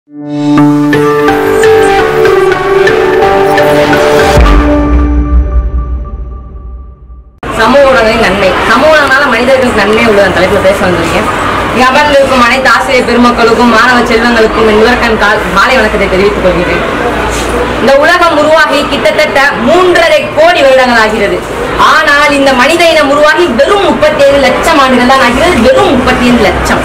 சமூக ஊடகங்களின் நன்மை சமூக ஊடகங்களால மனிதர்களுக்கு நன்மை உள்ளதன் தலைப்புல பேச வந்திருக்கேன் இங்க அமர்ந்திருக்கும் அனைத்து ஆசிரியர் பெருமக்களுக்கும் மாணவ செல்வங்களுக்கும் என் முதற்கண் கால் மாலை வணக்கத்தை தெரிவித்துக் கொள்கிறேன் இந்த உலகம் உருவாகி கிட்டத்தட்ட மூன்றரை கோடி வருடங்கள் ஆகிறது ஆனால் இந்த மனித இனம் உருவாகி வெறும் முப்பத்தி ஏழு லட்சம் ஆண்டுகள் தான் ஆகிறது வெறும் முப்பத்தி ஏழு லட்சம்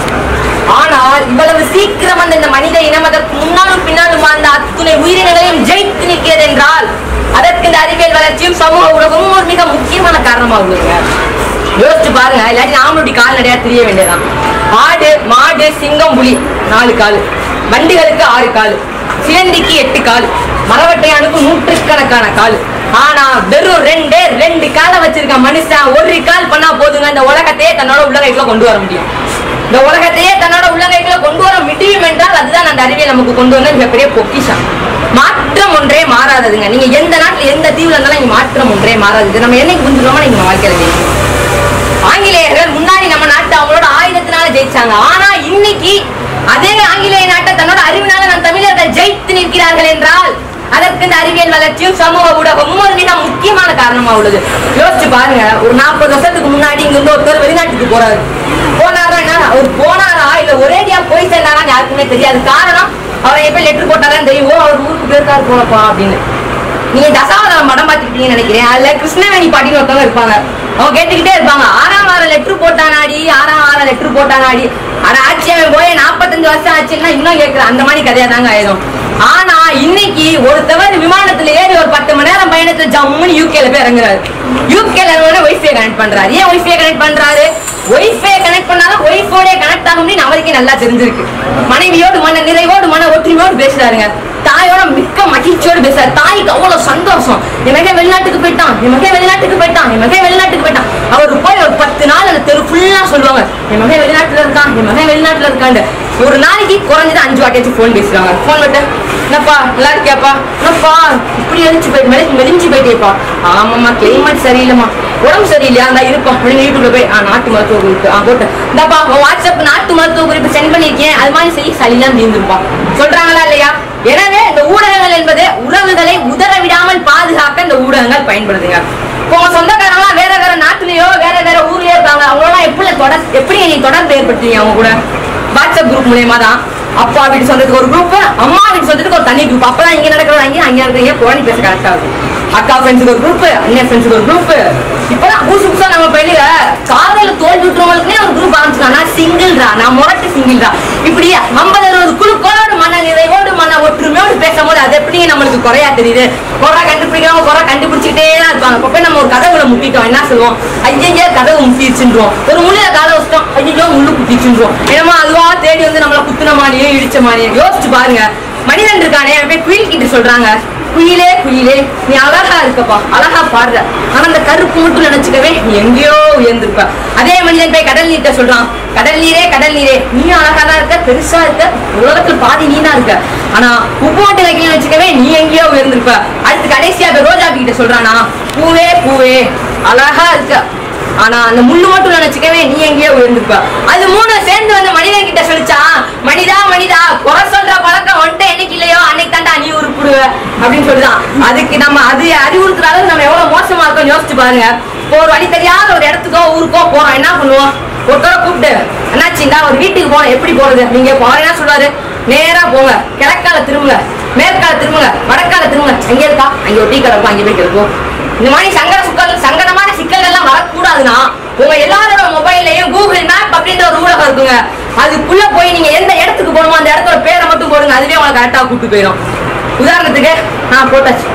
ஆனால் இவ்வளவு சீக்கிரம் அந்த இந்த மனித இனம் அதற்கு முன்னாலும் பின்னாலும் வாழ்ந்த அத்துணை உயிரினங்களையும் ஜெயித்து நிற்கிறது என்றால் அதற்கு இந்த அறிவியல் வளர்ச்சியும் சமூக ஊடகமும் ஒரு மிக முக்கியமான காரணமாக உள்ளதுங்க யோசிச்சு பாருங்க இல்லாட்டி நாமளுடைய கால்நடையா தெரிய வேண்டியதான் ஆடு மாடு சிங்கம் புலி நாலு கால் வண்டிகளுக்கு ஆறு கால் சிலந்திக்கு எட்டு கால் மரவட்டையானுக்கு நூற்றுக்கணக்கான கால் ஆனா வெறும் ரெண்டே ரெண்டு காலை வச்சிருக்க மனுஷன் ஒரு கால் பண்ணா போதுங்க இந்த உலகத்தையே தன்னோட உள்ளகைக்குள்ள கொண்டு வர முடியும் இந்த உலகத்தையே தன்னோட உள்ளகைக்குள்ள கொண்டு வர முடியும் என்றால் அதுதான் அந்த அறிவியல் நமக்கு கொண்டு வந்த மிகப்பெரிய பொக்கிஷம் மாற்றம் ஒன்றே மாறாததுங்க நீங்க எந்த நாட்டுல எந்த தீவுல இருந்தாலும் இங்க மாற்றம் ஒன்றே மாறாது இது நம்ம என்னைக்கு புரிஞ்சுக்கிறோமோ நீங்க வாழ்க்கையில ஜெயிக்கணும். ஆங்கிலேயர்கள் முன்னாடி நம்ம நாட்டை அவங்களோட ஆயுதத்தினால ஜெயிச்சாங்க ஆனா இன்னைக்கு அதே ஆங்கிலேய நாட்டை தன்னோட அறிவினால நம் தமிழர்கள் ஜெயித்து நிற்கிறார்கள் என்றால் அதற்கு இந்த அறிவியல் வளர்ச்சியும் சமூக ஊடகமும் ஒரு மிக முக்கியமான காரணமா உள்ளது யோசிச்சு பாருங்க ஒரு நாற்பது வருஷத்துக்கு முன்னாடி இங்க இருந்து ஒருத்தர் வெளிநாட்டுக்கு போறாரு போனாரா என்ன அவர் போனாரா இல்ல ஒரேடியா போய் சேர்ந்தாரான்னு யாருக்குமே தெரியாது காரணம் அவரை எப்ப லெட்டர் போட்டாதான் தெரியும் ஓ அவர் ஊருக்கு போயிருக்காரு போலப்பா அப்படின்னு நீங்க தசாவதாரம் படம் பார்த்துருப்பீங்கன்னு நினைக்கிறேன் அதுல கிருஷ்ணவேணி பாட்டின்னு ஒருத்தவங்க இருப்பாங்க அவங்க கேட்டுக்கிட்டே இருப்பாங்க ஆறாம் வாரம் லெட்டர் போட்டானாடி ஆறாம் வாரம் லெட்டர் போட்டானாடி ஆனா ஆட்சி அவன் போய் நாற்பத்தஞ்சு வருஷம் ஆச்சுன்னா இன்னும் கேட்கிறேன் அந்த மாதிரி கதையா தாங்க ஆயிடும் ஆனா இன்னைக்கு ஒருத்தவர் விமானத்துல ஏறி ஒரு பத்து மணி நேரம் பயணத்துல ஜம்முன்னு யூகேல போய் இறங்குறாரு யூகேல ஒய்ஃபை கனெக்ட் பண்றாரு ஏன் ஒய்ஃபை கனெக்ட் பண்றாரு ஒய்ஃபை கனெக்ட் பண்ணாலும் ஒய்ஃபோட கனெக்ட் ஆகும் அப்படின்னு அவருக்கே நல்லா தெரிஞ்சிருக்கு மனைவியோடு மன நிறைவோடு மன ஒற்றுமையோடு பேசுறாருங்க தாயோட மிக்க மகிழ்ச்சியோடு பேசுறாரு தாய்க்கு அவ்வளவு சந்தோஷம் என் மகன் வெளிநாட்டுக்கு போயிட்டான் என் மகன் வெளிநாட்டுக்கு போயிட்டான் என் மகன் வெளிநாட்டுக்கு போயிட்டான் அவர் போய் ஒரு பத்து நாள் அந்த தெரு ஃபுல்லா சொல்லுவாங்க என் மகன் வெளிநாட்டுல இருக்கான் என் மகன் வெளிநாட்டுல இருக்கான்னு ஒரு நாளைக்கு குறைஞ்சது அஞ்சு வாட்டியாச்சும் ஃபோன் பேசுறாங்க ஃபோன் விட்டு என்னப்பா நல்லா இருக்கியாப்பா என்னப்பா இப்படி எரிச்சு போயிட்டு மெலி மெலிஞ்சு போயிட்டேப்பா ஆமாம்மா கிளைமேட் சரியில்லைம்மா உடம்பு சரியில்லையா அந்த இருப்பா அப்படின்னு யூடியூப்ல போய் ஆ நாட்டு மருத்துவ குறிப்பு ஆ போட்டு இந்தாப்பா உன் வாட்ஸ்அப் நாட்டு மருத்துவ குறிப்பு சென்ட் பண்ணியிருக்கேன் அது மாதிரி செய்ய சளிலாம் தீர்ந்துருப்பா சொல்றாங்களா இல்லையா எனவே இந்த ஊடகங்கள் என்பது உறவுகளை உதற விடாமல் பாதுகாக்க இந்த ஊடகங்கள் பயன்படுதுங்க இப்போ உங்க சொந்தக்காரங்களாம் வேற வேற நாட்டுலயோ வேற வேற ஊர்லயோ இருக்காங்க அவங்களோட எப்படி தொடர் எப்படி நீங்க தொடர்பு ஏற்படுத்துவீங்க அவங்க கூட வாட்ஸ்அப் குரூப் மூலியமா தான் அப்பா வீட்டு சொந்தத்துக்கு ஒரு குரூப் அம்மா வீட்டு சொந்தத்துக்கு ஒரு தனி குரூப் அப்பதான் இங்க நடக்கிறது அங்கே அங்கே நடக்கிறீங்க போனி பேச கரெக்ட் ஆகுது அக்கா ஃப்ரெண்ட்ஸுக்கு ஒரு குரூப் அண்ணன் ஃப்ரெண்ட்ஸுக்கு ஒரு குரூப் இப்பதான் புதுசு புதுசா நம்ம பள்ளியில காதல தோல்வி விட்டுறவங்களுக்குனே ஒரு குரூப் ஆரம்பிச்சிருக்கா நான் சிங்கிள்ரா நான் முரட்டு சிங்கிள்ரா இப்படி ஐம்பது அறுபது குழுக்களோடு மன நிறைவோடு மன ஒற்றுமையோடு பேசும்போது அது எப்படி நம்மளுக்கு குறையா தெரியுது குறை கண்டுபிடிக்கிறவங்க குறை கண்டுபிடிச்சிக்கிட்டே தான் இருப்பாங்க அப்ப போய் நம்ம ஒரு கதவுல முட்டிட்டோம் என்ன சொல்லுவோம் ஐயையே கதவு முட்டிடுச்சுன்றோம் ஒரு முள்ளில காலை வச்சிட்டோம் ஐயோ முள்ளு குத்திச்சுன்றோம் என்னமோ அதுவா தேடி வந்து நம்மள குத்துன மாதிரியே இடிச்ச மாதிரியே யோசிச்சு பாருங்க மனிதன் இருக்கானே அவன் போய் குயில் கிட்ட சொல்றாங்க குயிலே குயிலே நீ அழகா இருக்கப்பா அழகா பாடுற ஆனா அந்த கருப்பு மட்டும் நினைச்சுக்கவே நீ எங்கேயோ உயர்ந்திருப்ப அதே மனிதன் போய் கடல் நீர்ட்ட சொல்றான் கடல் நீரே கடல் நீரே நீ அழகா தான் இருக்க பெருசா இருக்க உலகத்துல பாதி நீ தான் இருக்க ஆனா உப்பு மட்டும் வைக்கல வச்சுக்கவே நீ எங்கேயோ உயர்ந்திருப்ப அடுத்து கடைசியா போய் ரோஜா கிட்ட சொல்றானா பூவே பூவே அழகா இருக்க ஆனா அந்த முள்ளு மட்டும் நினைச்சுக்கவே நீ எங்கேயோ உயர்ந்திருப்ப அது மூணு சேர்ந்து வந்து மனிதன் கிட்ட சொல்லிச்சா மனிதா மனிதா குறை சொல்ற பழக்கம் வந்துட்டு என்னைக்கு இல்லையோ அன்னைக்கு தாண்டா நீ உருப்பிடுவ அப்படின்னு சொல்லுதான் அதுக்கு நம்ம அது அறிவுறுத்துற அளவுக்கு நம்ம எவ்வளவு மோசமா இருக்கோம் யோசிச்சு பாருங்க இப்போ ஒரு வழி தெரியாத ஒரு இடத்துக்கோ ஊருக்கோ போறோம் என்ன பண்ணுவோம் ஒருத்தர கூப்பிட்டு என்னாச்சுண்டா ஒரு வீட்டுக்கு போனோம் எப்படி போறது நீங்க போற என்ன சொல்றாரு நேரா போங்க கிழக்கால திரும்புங்க மேற்கால திரும்புங்க வடக்கால திரும்புங்க அங்க இருக்கா அங்க ஒரு டீ கடை இருக்கும், அங்க போய் கிடக்கும் இந்த மாதிரி சங்கட சுக்கல் சங்கடமான சிக்கல் எல்லாம் வரக்கூடாதுன்னா உங்க எல்லாரோட மொபைல்லையும் கூகுள் மேப் அப்படின்ற ஒரு ஊடகம் இருக்குங்க அதுக்குள்ள போய் நீங்க எந்த இடத்துக்கு போகணுமோ அந்த இடத்தோட பேரை மட்டும் போடுங்க அதுவே உங்களை கரெக்டா கூப்பிட்டு போயிடும் உதாரணத்துக்கு நான் போட்டாச்சு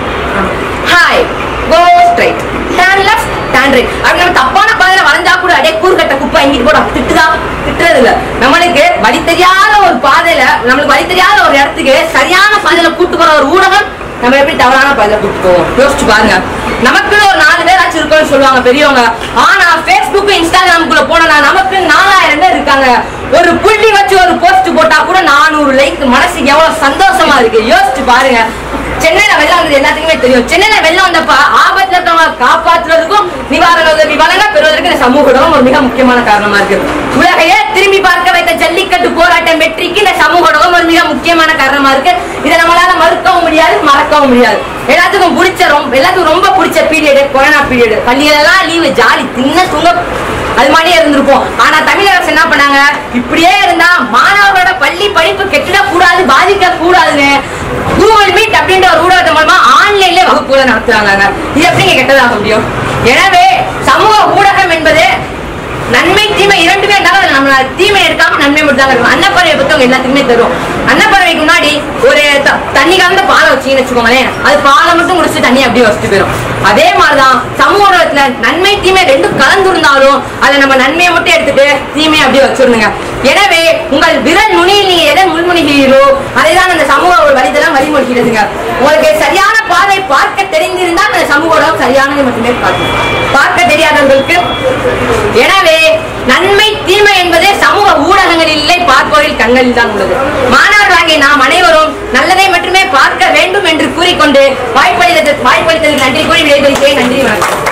hi go straight then left then right அப்படி நம்ம தப்பான பாதையில வளைஞ்சா கூட அடே கூறுகட்ட குப்பை இங்கிட்டு போட திட்டுதா திட்டுறது இல்ல நம்மளுக்கு வழி தெரியாத ஒரு பாதையில நம்மளுக்கு வழி தெரியாத ஒரு இடத்துக்கு சரியான பாதையில கூட்டு போற ஒரு ஊடகம் நம்ம எப்படி தவறான பாதையில கூட்டு போவோம் யோசிச்சு பாருங்க நமக்குன்னு ஒரு நாலு பேர் ஆச்சு இருக்கோம்னு சொல்லுவாங்க பெரியவங்க ஆனா Facebook இன்ஸ்டாகிராமுக்குள்ள போனா நமக்கு நாலாயிரம் பேர் இருக்காங்க ஒரு புள்ளி வச்சு ஒரு போஸ்ட் போட்டா கூட நானூறு லைக் மனசுக்கு எவ்வளவு சந்தோஷமா இருக்கு யோசிச்சு பாருங்க சென்னையில வெள்ளம் வந்தது எல்லாத்துக்குமே தெரியும் சென்னையில வெள்ளம் வந்தப்ப ஆபத்துல இருக்கவங்க காப்பாற்றுறதுக்கும் நிவாரண உதவி வழங்க பெறுவதற்கு இந்த சமூக ஊடகம் ஒரு மிக முக்கியமான காரணமா இருக்கு உலகையே திரும்பி பார்க்க வைத்த ஜல்லிக்கட்டு போராட்டம் வெற்றிக்கு இந்த சமூக ஊடகம் ஒரு மிக முக்கியமான காரணமா இருக்கு இதை நம்மளால மறுக்கவும் முடியாது மறக்கவும் முடியாது எல்லாத்துக்கும் பிடிச்ச ரொம்ப எல்லாத்துக்கும் ரொம்ப பிடிச்ச பீரியடு கொரோனா பீரியடு பள்ளிகளெல்லாம் லீவு ஜாலி தின்ன தூங்க அது மாதிரியே இருந்திருப்போம் ஆனா தமிழக அரசு என்ன பண்ணாங்க இப்படியே இருந்தா மாணவர்களோட பள்ளி படிப்பு கெட்டிட கூடாது பாதிக்க கூடாதுன்னு கூகுள் மீட் அப்படின்ற ஒரு ஊடகத்தின் மூலமா ஆன்லைன்ல வகுப்புகளை நடத்துறாங்க இது எப்படிங்க கெட்டதாக முடியும் எனவே சமூக ஊடகம் என்பது நன்மை தீமை இரண்டுமே இருந்தாலும் அதுல நம்ம தீமை எடுக்காம நன்மை மட்டும் தான் இருக்கும் அன்னப்பறவை பத்தி அவங்க எல்லாத்துக்குமே தரும் அன்னப்பறவைக்கு முன்னாடி ஒரு த- தண்ணி கலந்த பாலை வச்சீங்கன்னு வச்சுக்கோங்களேன் அது பாலை மட்டும் குடிச்சு தண்ணி அப்படியே வச்சுட்டு போயிடும் அதே மாதிரிதான் சமூக ஊடகத்துல நன்மை தீமை ரெண்டும் கலந்து இருந்தாலும் அதை நம்ம நன்மையை மட்டும் எடுத்துட்டு தீமையை அப்படியே வச்சிருந்துங்க எனவே உங்கள் விரல் நுனியில் நீங்க எதை முன்மொழிகிறீர்களோ அதை தான் அந்த சமூக ஒரு வழிதெல்லாம் வழிமொழிகிறதுங்க உங்களுக்கு சரியான பார்வை பார்க்க தெரிந்திருந்தால் அந்த சமூக ஊடகம் சரியானதை மட்டுமே பார்க்கும் பார்க்க தெரியாதவர்களுக்கு எனவே நன்மை தீமை என்பதே சமூக ஊடகங்களில் இல்லை பார்ப்பவரில் கண்களில் தான் உள்ளது மாணவர்களாகிய நாம் அனைவரும் நல்லதை மட்டுமே பார்க்க வேண்டும் என்று கூறிக்கொண்டு வாய்ப்பளித்ததற்கு வாய்ப்பளித்ததற்கு நன்றி கூறி விடைபெறுகிறேன் நன்றி வணக்கம்